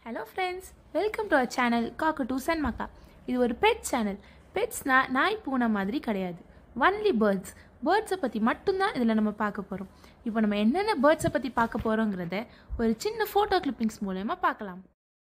hello friends welcome to our channel cockatoos and macaw இது ஒரு bed channel பெட்ஸ்னா நாய் பூனை மாதிரி கிடையாது ஒன்லி பேர்ட்ஸ் பேர்ட்ஸை பற்றி மட்டும்தான் இதில் நம்ம பார்க்க போகிறோம் இப்போ நம்ம என்னென்ன பேர்ட்ஸை பற்றி பார்க்க போகிறோங்கிறத ஒரு சின்ன ஃபோட்டோ கிளிப்பிங்ஸ் மூலயமா பார்க்கலாம்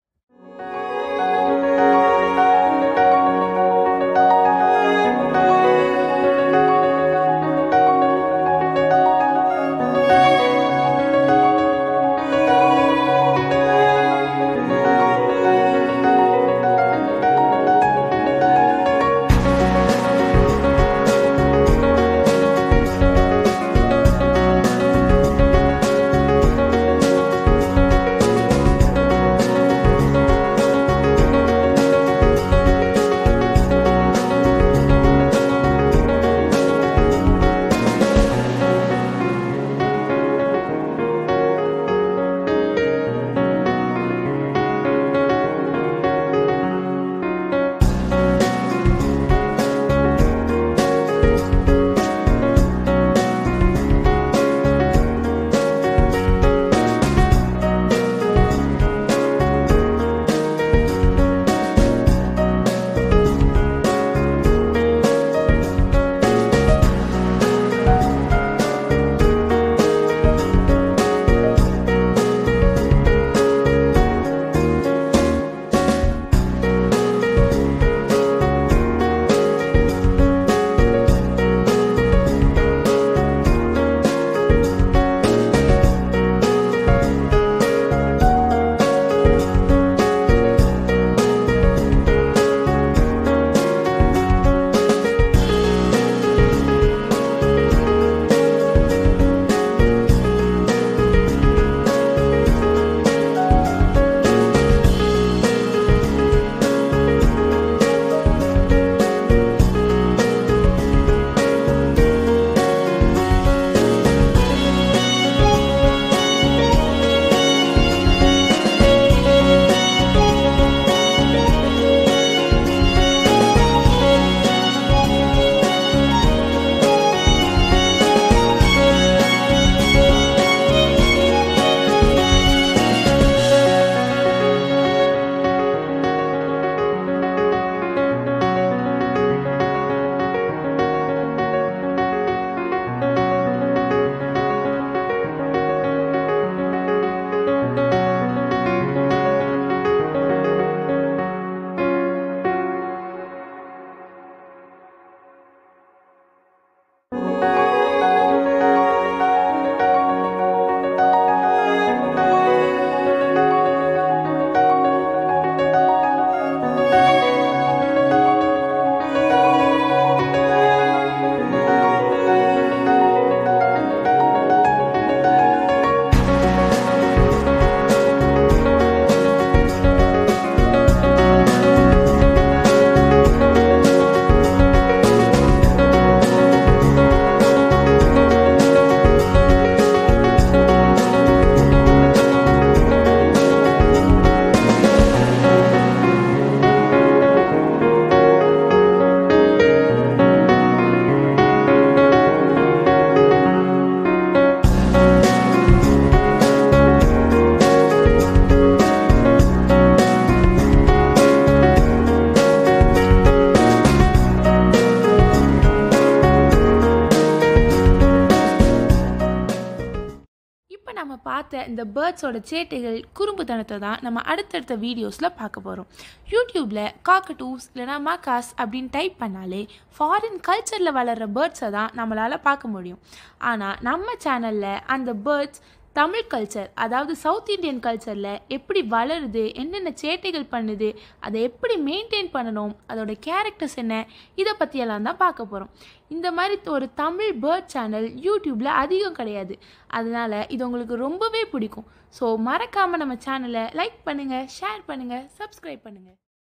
இப்போ நம்ம பார்த்த இந்த பேர்ட்ஸோட சேட்டைகள் குறும்புத்தனத்தை தான் நம்ம அடுத்தடுத்த வீடியோஸில் பார்க்க போகிறோம் யூடியூப்பில் காக்கட்டூஸ் இல்லைனா மக்காஸ் அப்படின்னு டைப் பண்ணாலே ஃபாரின் கல்ச்சரில் வளர்கிற பேர்ட்ஸை தான் நம்மளால் பார்க்க முடியும் ஆனால் நம்ம சேனலில் அந்த பேர்ட்ஸ் தமிழ் கல்ச்சர் அதாவது சவுத் இந்தியன் கல்ச்சரில் எப்படி வளருது என்னென்ன சேட்டைகள் பண்ணுது அதை எப்படி மெயின்டைன் பண்ணணும் அதோட கேரக்டர்ஸ் என்ன இதை பற்றியெல்லாம் தான் பார்க்க போகிறோம் இந்த மாதிரி ஒரு தமிழ் பேர்ட் சேனல் யூடியூப்பில் அதிகம் கிடையாது அதனால் இது உங்களுக்கு ரொம்பவே பிடிக்கும் ஸோ மறக்காமல் நம்ம சேனலை லைக் பண்ணுங்கள் ஷேர் பண்ணுங்கள் சப்ஸ்கிரைப் பண்ணுங்கள்